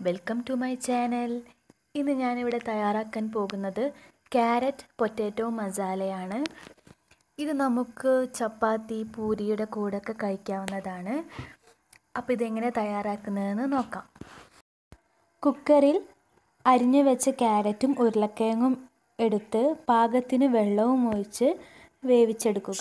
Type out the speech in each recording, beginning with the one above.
welcome to my channel ഇന്ന് ഞാനിവിടെ തയ്യാറാക്കാൻ പോകുന്നത് ക്യാരറ്റ് പൊറ്റാറ്റോ മസാലയാണ് ഇത് നമുക്ക് ചപ്പാത്തി പൂരിയുടെ കൂടെയൊക്കെ കഴിക്കാവുന്നതാണ് അപ്പോൾ ഇതെങ്ങനെ തയ്യാറാക്കുന്നതെന്ന് നോക്കാം കുക്കറിൽ അരിഞ്ഞു വെച്ച ക്യാരറ്റും ഉരുളക്കിഴങ്ങും എടുത്ത് പാകത്തിന് വെള്ളവും ഒഴിച്ച് വേവിച്ചെടുക്കുക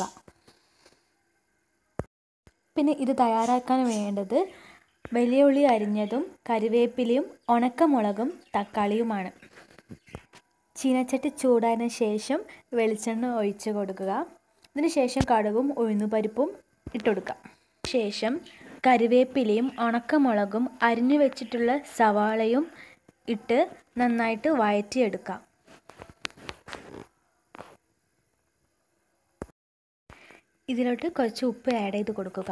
പിന്നെ ഇത് തയ്യാറാക്കാൻ വേണ്ടത് വലിയ ഉള്ളി അരിഞ്ഞതും കറിവേപ്പിലയും ഉണക്കമുളകും തക്കാളിയുമാണ് ചീനച്ചട്ടി ചൂടായതിനു ശേഷം വെളിച്ചെണ്ണ ഒഴിച്ച് കൊടുക്കുക ഇതിന് ശേഷം കടുകും ഉഴുന്നുപരിപ്പും ഇട്ടുകൊടുക്കാം ശേഷം കറിവേപ്പിലയും ഉണക്കമുളകും അരിഞ്ഞു വെച്ചിട്ടുള്ള സവാളയും ഇട്ട് നന്നായിട്ട് വഴറ്റിയെടുക്കാം ഇതിലോട്ട് കുറച്ച് ഉപ്പ് ആഡ് ചെയ്ത് കൊടുക്കുക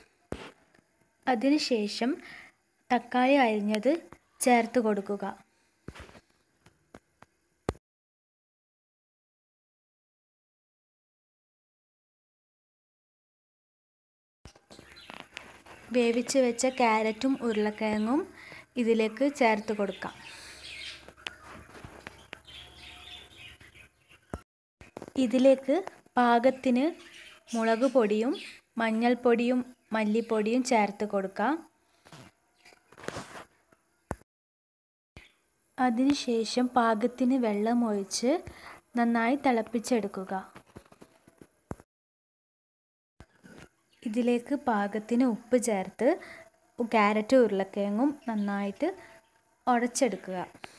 അതിനുശേഷം തക്കാളി അരിഞ്ഞത് ചേർത്ത് കൊടുക്കുക വേവിച്ച് വെച്ച ക്യാരറ്റും ഉരുളക്കിഴങ്ങും ഇതിലേക്ക് ചേർത്ത് കൊടുക്കാം ഇതിലേക്ക് പാകത്തിന് മുളക് പൊടിയും മഞ്ഞൾപ്പൊടിയും മല്ലിപ്പൊടിയും ചേർത്ത് കൊടുക്കാം അതിനുശേഷം പാകത്തിന് വെള്ളം ഒഴിച്ച് നന്നായി തിളപ്പിച്ചെടുക്കുക ഇതിലേക്ക് പാകത്തിന് ഉപ്പ് ചേർത്ത് ക്യാരറ്റ് ഉരുളക്കിഴങ്ങും നന്നായിട്ട് ഉടച്ചെടുക്കുക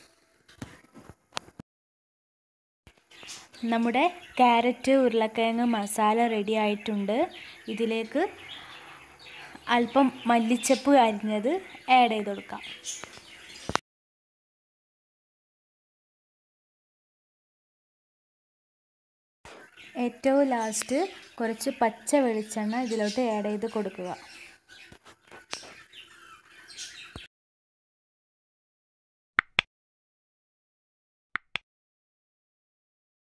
നമ്മുടെ ക്യാരറ്റ് ഉരുളക്കിഴങ്ങ് മസാല റെഡി ആയിട്ടുണ്ട് ഇതിലേക്ക് അല്പം മല്ലിച്ചപ്പ് അരിഞ്ഞത് ആഡ് ചെയ്ത് കൊടുക്കാം ഏറ്റവും ലാസ്റ്റ് കുറച്ച് പച്ച വെളിച്ചെണ്ണ ഇതിലോട്ട് ആഡ് ചെയ്ത് കൊടുക്കുക